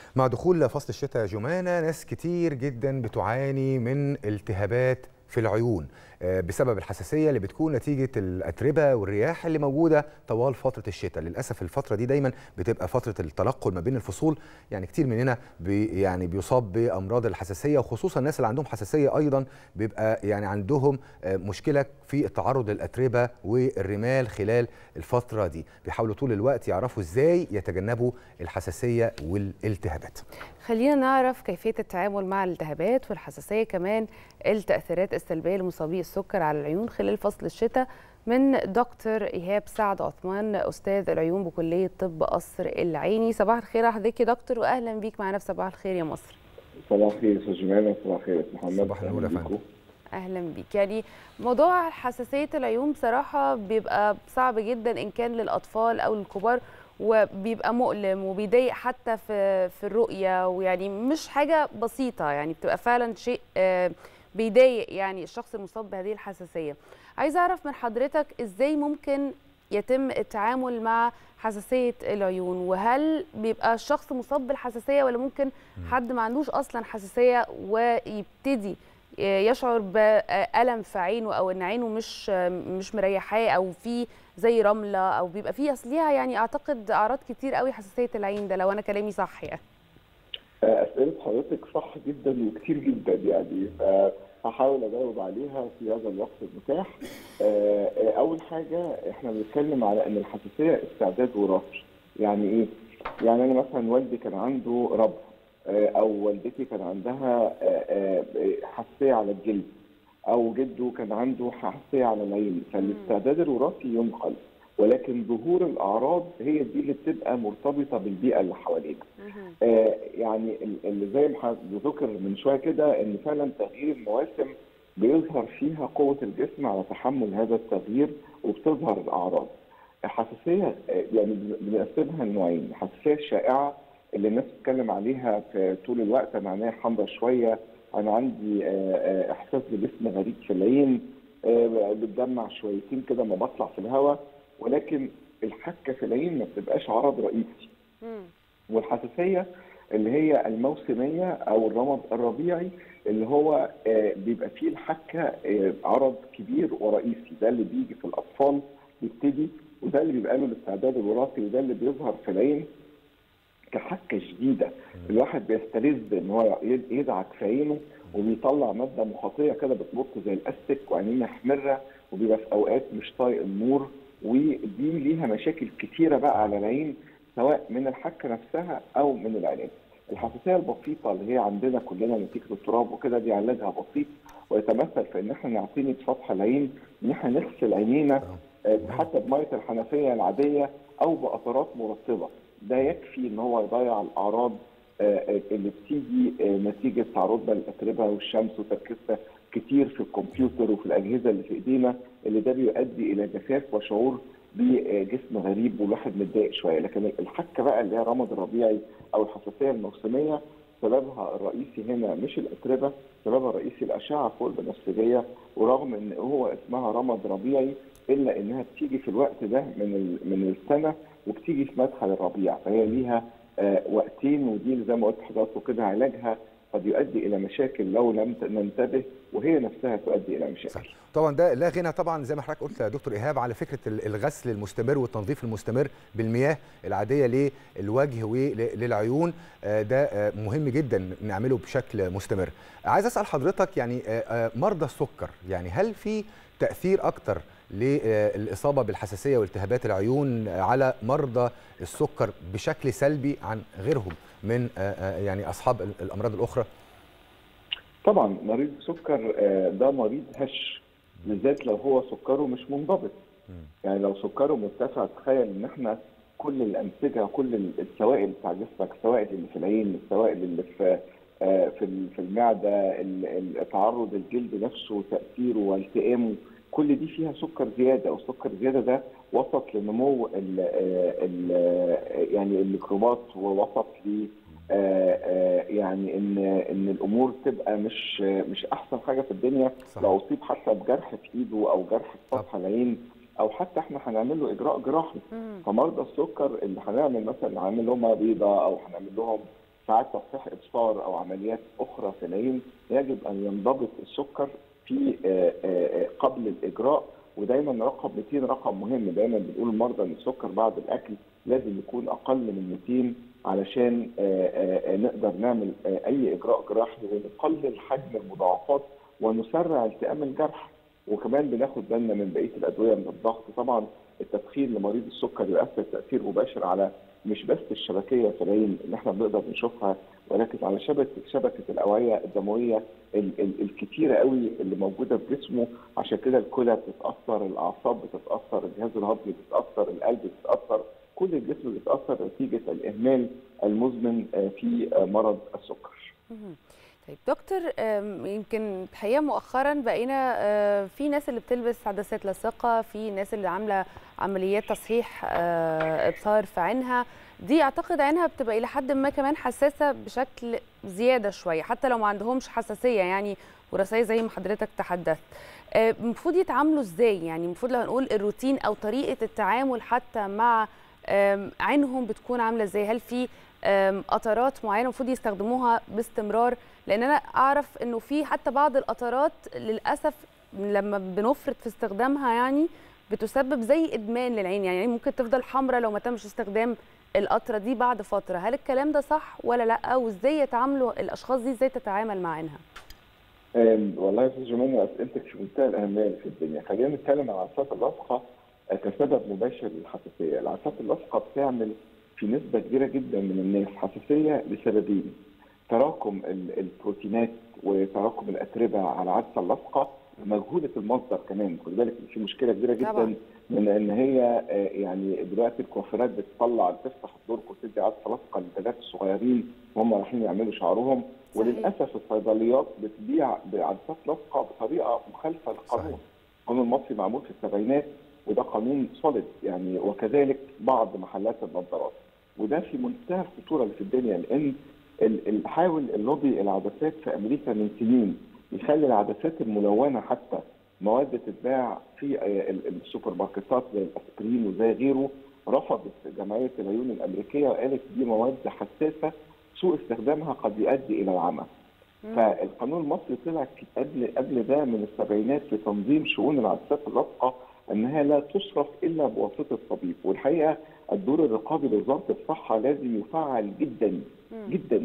مع دخول فصل الشتاء يا جمانة ناس كتير جدا بتعاني من التهابات في العيون آه، بسبب الحساسية اللي بتكون نتيجة الأتربة والرياح اللي موجودة طوال فترة الشتاء للأسف الفترة دي دايما بتبقى فترة التنقل ما بين الفصول يعني كتير مننا بي يعني بيصاب بأمراض الحساسية وخصوصا الناس اللي عندهم حساسية أيضا بيبقى يعني عندهم آه، مشكلة في التعرض للأتربة والرمال خلال الفترة دي بيحاولوا طول الوقت يعرفوا إزاي يتجنبوا الحساسية والالتهابات خلينا نعرف كيفية التعامل مع الالتهابات والحساسية كمان التأثيرات السلبية لمصابي السكر على العيون خلال فصل الشتاء من دكتور إيهاب سعد عثمان أستاذ العيون بكلية طب قصر العيني صباح الخير على حضرتك يا دكتور وأهلا بيك معنا في صباح الخير يا مصر صباح الخير يا استاذ جمال صباح الخير يا أستاذ محمد صباح النور يا أهلاً فندم. بيكم. اهلا بيك يعني موضوع حساسيه العيون بصراحه بيبقى صعب جدا ان كان للاطفال او للكبار وبيبقى مؤلم وبيضايق حتى في في الرؤيه ويعني مش حاجه بسيطه يعني بتبقى فعلا شيء آه، بيضايق يعني الشخص المصاب بهذه الحساسيه عايزه اعرف من حضرتك ازاي ممكن يتم التعامل مع حساسيه العيون وهل بيبقى الشخص مصاب بالحساسيه ولا ممكن حد ما عندوش اصلا حساسيه ويبتدي يشعر بألم في عينه او ان عينه مش مش مريحاه او في زي رمله او بيبقى فيه اصليها يعني اعتقد اعراض كتير قوي حساسيه العين ده لو انا كلامي صح يعني أسئلة حضرتك صح جدا وكتير جدا يعني فهحاول أجاوب عليها في هذا الوقت المتاح. آه، آه، أول حاجة إحنا بنتكلم على إن الحساسية استعداد وراثي. يعني إيه؟ يعني أنا مثلا والدي كان عنده ربو آه، أو والدتي كان عندها آه، آه، حساسية على الجلد أو جده كان عنده حساسية على العين فالاستعداد الوراثي ينقل ولكن ظهور الأعراض هي دي اللي بتبقى مرتبطة بالبيئة اللي حوالينا. آه، يعني ال- اللي زي ما حضرتك ذكر من شويه كده ان فعلا تغيير المواسم بيظهر فيها قوه الجسم على تحمل هذا التغيير وبتظهر الاعراض. الحساسيه آه، يعني بن- بنقسمها لنوعين، الحساسيه الشائعه اللي الناس بتتكلم عليها في طول الوقت انا عينيا حمرا شويه، انا عندي آه، آه، احساس بجسم غريب في العين، آه، بتدمع شويتين كده ما بطلع في الهواء ولكن الحكه في العين ما بتبقاش عرض رئيسي. والحساسيه اللي هي الموسميه او الرمد الربيعي اللي هو آه، بيبقى فيه الحكه آه، عرض كبير ورئيسي ده اللي بيجي في الاطفال بيبتدي وده اللي بيبقى له الاستعداد الوراثي وده اللي بيظهر في العين كحكه شديده الواحد بيستلذ ان هو يد- يدعك في عينه وبيطلع ماده مخاطيه كده بتبط زي الاستك وعينيه محمره وبيبقى في اوقات مش طايق النور ودي ليها مشاكل كتيره بقى على العين سواء من الحكه نفسها او من العلاج. الحساسيه البسيطه اللي هي عندنا كلنا نتيجه التراب وكده دي علاجها بسيط ويتمثل في ان احنا نعتني بسطح العين ان احنا نغسل عينينا آه، حتى بميه الحنفيه العاديه او بقطرات مرطبه ده يكفي ان هو يضيع الاعراض آه، آه، اللي بتيجي آه، نتيجه تعرضنا للاتربه والشمس وتركيزنا كتير في الكمبيوتر وفي الاجهزه اللي في ايدينا اللي ده بيؤدي الى جفاف وشعور بجسم غريب والواحد متضايق شويه لكن الحكه بقى اللي هي رمد الربيعي او الحساسيه الموسميه سببها الرئيسي هنا مش الاتربه سببها الرئيسي الاشعه فوق البنفسجيه ورغم ان هو اسمها رمد ربيعي الا انها بتيجي في الوقت ده من ال- من السنه وبتيجي في مدخل الربيع فهي ليها آه، وقتين ودي اللي زي ما قلت لحضراتكم كده علاجها قد يؤدي الى مشاكل لو لم ت- ننتبه وهي نفسها تؤدي الى مشاكل. صح. طبعا ده لا غنى طبعا زي ما حضرتك قلت يا دكتور ايهاب على فكره ال- الغسل المستمر والتنظيف المستمر بالمياه العاديه للوجه وللعيون آه، ده آه، مهم جدا نعمله بشكل مستمر عايز اسال حضرتك يعني آه، آه، مرضى السكر يعني هل في تاثير اكتر للاصابه بالحساسيه والتهابات العيون على مرضى السكر بشكل سلبي عن غيرهم من آه، آه، يعني اصحاب ال- الامراض الاخرى طبعا مريض السكر آه، ده مريض هش بالذات لو هو سكره مش منضبط يعني لو سكره مرتفع تخيل ان احنا كل الانسجه كل السوائل بتاع جسمك السوائل اللي في العين السوائل اللي في آه، في ال- في المعده ال- ال- تعرض الجلد نفسه وتاثيره والتئامه كل دي فيها سكر زياده والسكر زياده ده وسط لنمو ال ال يعني الميكروبات ووسط ل آه، آه، يعني ان ان الامور تبقى مش مش احسن حاجه في الدنيا صح. لو اصيب حتى بجرح في ايده او جرح في سطح العين او حتى احنا هنعمل له اجراء جراحي مم. فمرضى السكر اللي هنعمل مثلا هنعمل لهم بيضه او هنعمل لهم ساعات تصحيح ابصار او عمليات اخرى في العين يجب ان ينضبط السكر في آه، آه، قبل الاجراء ودايما رقم 200 رقم مهم دايما بنقول المرضى ان السكر بعد الاكل لازم يكون اقل من 200 علشان آه، آه، آه، نقدر نعمل آه، اي اجراء جراحي ونقلل حجم المضاعفات ونسرع التئام الجرح وكمان بناخد بالنا من بقيه الادويه من الضغط طبعا التدخين لمريض السكر يؤثر تاثير مباشر على مش بس الشبكيه في العين اللي احنا بنقدر نشوفها ولكن على شبكه شبكه الاوعيه الدمويه ال- ال- الكتيره قوي اللي موجوده في جسمه عشان كده الكلى بتتاثر الاعصاب بتتاثر الجهاز الهضمي بيتاثر القلب بيتاثر كل الجسم بيتاثر نتيجه الاهمال المزمن آه، في آه، مرض السكر مهم. طيب دكتور آم، يمكن الحقيقه مؤخرا بقينا آه، في ناس اللي بتلبس عدسات لاصقه في ناس اللي عامله عمليات تصحيح آه، ابصار في عينها دي اعتقد عينها بتبقى الى حد ما كمان حساسه بشكل زياده شويه حتى لو ما عندهمش حساسيه يعني وراثيه زي ما حضرتك تحدثت آه، المفروض يتعاملوا ازاي يعني المفروض لو هنقول الروتين او طريقه التعامل حتى مع آم، عينهم بتكون عامله ازاي هل في آم، قطرات معينه المفروض يستخدموها باستمرار لان انا اعرف انه في حتى بعض القطرات للاسف لما بنفرط في استخدامها يعني بتسبب زي ادمان للعين يعني ممكن تفضل حمراء لو ما تمش استخدام القطره دي بعد فتره هل الكلام ده صح ولا لا وازاي يتعاملوا الاشخاص دي ازاي تتعامل مع عينها آم، والله يا استاذ جمال اسئلتك في منتهى الاهميه في الدنيا خلينا نتكلم عن العدسات اللاصقه آه، كسبب مباشر للحساسيه العدسات اللاصقه بتعمل في نسبه كبيره جدا من الناس حساسيه لسببين تراكم ال- البروتينات وتراكم الاتربه على العدسه اللاصقه مجهوله المصدر كمان خد بالك إن في مشكله كبيره جدا طبعاً. من ان هي آه، يعني دلوقتي الكوافيرات بتطلع تفتح الدرج وتدي عدسه لاصقه للبنات الصغيرين وهم رايحين يعملوا شعرهم صحيح. وللاسف الصيدليات بتبيع بعدسات لاصقه بطريقه مخالفه للقانون. صحيح. القانون المصري معمول في السبعينات وده قانون صلب يعني وكذلك بعض محلات النظارات وده في منتهى الخطوره اللي في الدنيا لان ال- ال- حاول اللوبي العدسات في امريكا من سنين يخلي العدسات الملونه حتى مواد تتباع في آه، ال- السوبر ماركتات زي الاسبرين وزي غيره رفضت جمعيه العيون الامريكيه وقالت دي مواد حساسه سوء استخدامها قد يؤدي الى العمى. فالقانون المصري طلع قبل قبل ده من السبعينات في تنظيم شؤون العدسات اللاصقه انها لا تصرف الا بواسطه طبيب والحقيقه الدور الرقابي لوزاره الصحه لازم يفعل جدا جدا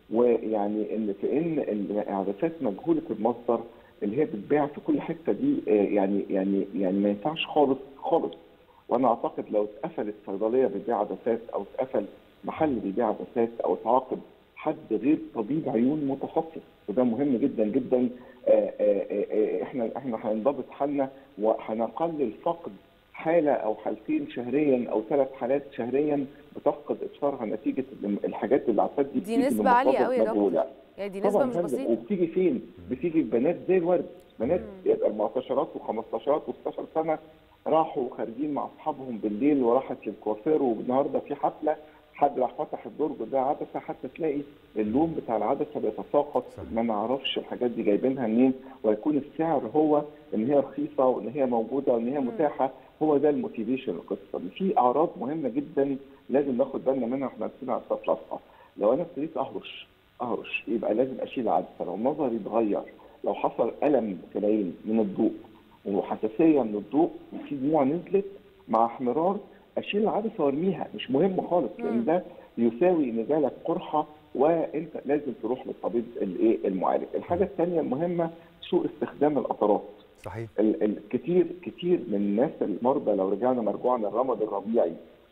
ويعني ان في ان العدسات مجهوله المصدر اللي هي بتباع في كل حته دي آه، يعني يعني يعني ما ينفعش خالص خالص وانا اعتقد لو اتقفلت صيدليه بتبيع عدسات او اتقفل محل بيبيع عدسات او اتعاقب حد غير طبيب عيون متخصص وده مهم جدا جدا آه، آه، آه، احنا احنا هنضبط حالنا وهنقلل فقد حاله او حالتين شهريا او ثلاث حالات شهريا بتفقد ابصارها نتيجه الحاجات اللي العدسات دي دي بتيجي من نسبة عالية مصادر قوي يا دكتور. مجهولة. يعني دي طبعا نسبه مش فندم، بسيطه وبتيجي فين؟ بتيجي البنات زي الورد بنات يبقى ال 14 و15 و16 سنه راحوا خارجين مع اصحابهم بالليل وراحت للكوافير والنهارده في حفله حد راح فتح الدرج ده عدسه حتى تلاقي اللون بتاع العدسه بيتساقط صحيح. ما نعرفش الحاجات دي جايبينها منين ويكون السعر هو ان هي رخيصه وان هي موجوده وان هي متاحه هو ده الموتيفيشن القصه دي في اعراض مهمه جدا لازم ناخد بالنا منها واحنا بنسمع عدسات لاصقه لو انا ابتديت اهرش اهرش يبقى لازم اشيل العدسه لو نظري اتغير لو حصل الم في العين من الضوء وحساسيه من الضوء وفي دموع نزلت مع احمرار اشيل العدسه وارميها مش مهم خالص لان ده يساوي ان جالك قرحه وانت لازم تروح للطبيب الايه المعالج. الحاجه الثانيه المهمه سوء استخدام القطرات. صحيح ال- الكتير كتير من الناس المرضى لو رجعنا مرجوعنا الرمد الربيعي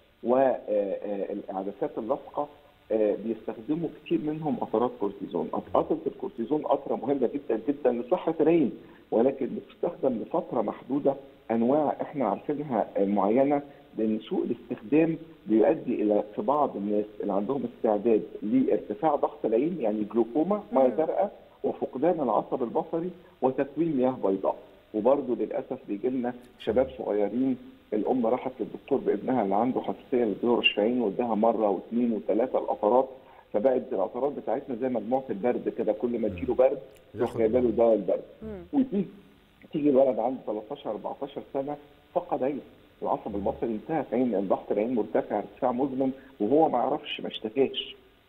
والعدسات اللاصقه آه، بيستخدموا كتير منهم قطرات كورتيزون، قطره الكورتيزون قطره مهمه جدا جدا لصحه العين ولكن بتستخدم لفتره محدوده انواع احنا عارفينها آه، معينه لان سوء الاستخدام بيؤدي الى في بعض الناس اللي عندهم استعداد لارتفاع ضغط العين يعني جلوكوما ميه زرقاء وفقدان العصب البصري وتكوين مياه بيضاء وبرضه للاسف بيجي لنا شباب صغيرين الام راحت للدكتور بابنها اللي عنده حساسيه للدور عين واداها مره واثنين وثلاثه القطرات فبقت القطرات بتاعتنا زي مجموعه البرد كده كل ما تجيله برد تروح ياخد جايبه له دواء البرد مم. وتيجي تيجي الولد عنده 13 14 سنه فقد عين العصب البصري انتهى في عين لان ضغط العين مرتفع ارتفاع مزمن وهو ما يعرفش ما اشتكاش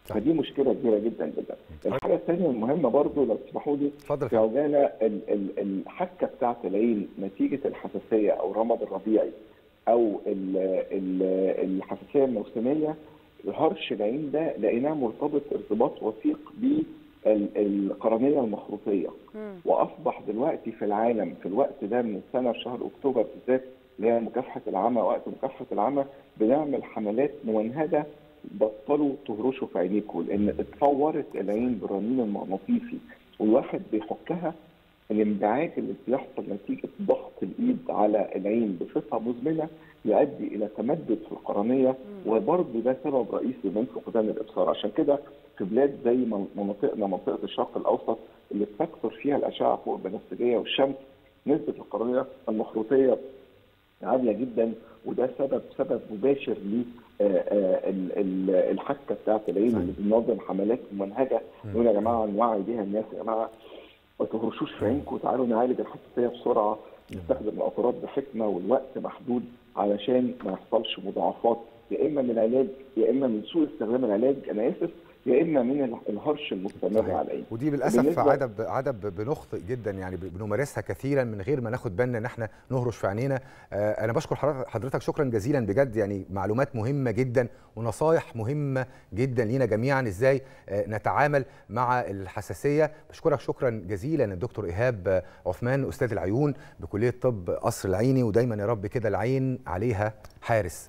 صح. فدي مشكله كبيره جدا جدا الحاجه الثانيه المهمه برضو لو تسمحوا لي اتفضل في عجاله ال- ال- الحكه بتاعه العين نتيجه الحساسيه او الرمد الربيعي او ال- ال- الحساسيه الموسميه هرش العين ده لقيناه مرتبط ارتباط وثيق بالقرنيه المخروطيه مم. واصبح دلوقتي في العالم في الوقت ده من السنه في شهر اكتوبر بالذات اللي هي مكافحه العمى وقت مكافحه العمى بنعمل حملات ممنهجه بطلوا تهرشوا في عينيكم لان اتفورت العين بالرنين المغناطيسي والواحد بيحكها الانبعاج اللي بيحصل نتيجه ضغط الايد على العين بصفه مزمنه يؤدي الى تمدد في القرنيه وبرضه ده سبب رئيسي من فقدان الابصار عشان كده في بلاد زي من- مناطقنا منطقه الشرق الاوسط اللي بتكثر فيها الاشعه فوق البنفسجيه والشمس نسبه القرنيه المخروطيه عاليه جدا وده سبب سبب مباشر ل آه، آه، ال- ال- الحكه بتاعت العين صحيح. اللي بننظم حملات ممنهجه نقول يا جماعه نوعي بيها الناس يا جماعه ما تهرشوش في عينكم تعالوا نعالج الحساسيه بسرعه نستخدم القطرات بحكمه والوقت محدود علشان ما يحصلش مضاعفات يا اما من العلاج يا اما من سوء استخدام العلاج انا اسف يا اما من ال- الهرش المستمر صحيح. على العين ودي للاسف بالنسبة- عاده ب- عاده ب- بنخطئ جدا يعني ب- بنمارسها كثيرا من غير ما ناخد بالنا ان احنا نهرش في عينينا آه، انا بشكر حضرتك- حضرتك شكرا جزيلا بجد يعني معلومات مهمه جدا ونصايح مهمه جدا لينا جميعا ازاي آه، نتعامل مع الحساسيه بشكرك شكرا جزيلا الدكتور ايهاب آه، عثمان استاذ العيون بكليه طب قصر العيني ودايما يا رب كده العين عليها حارس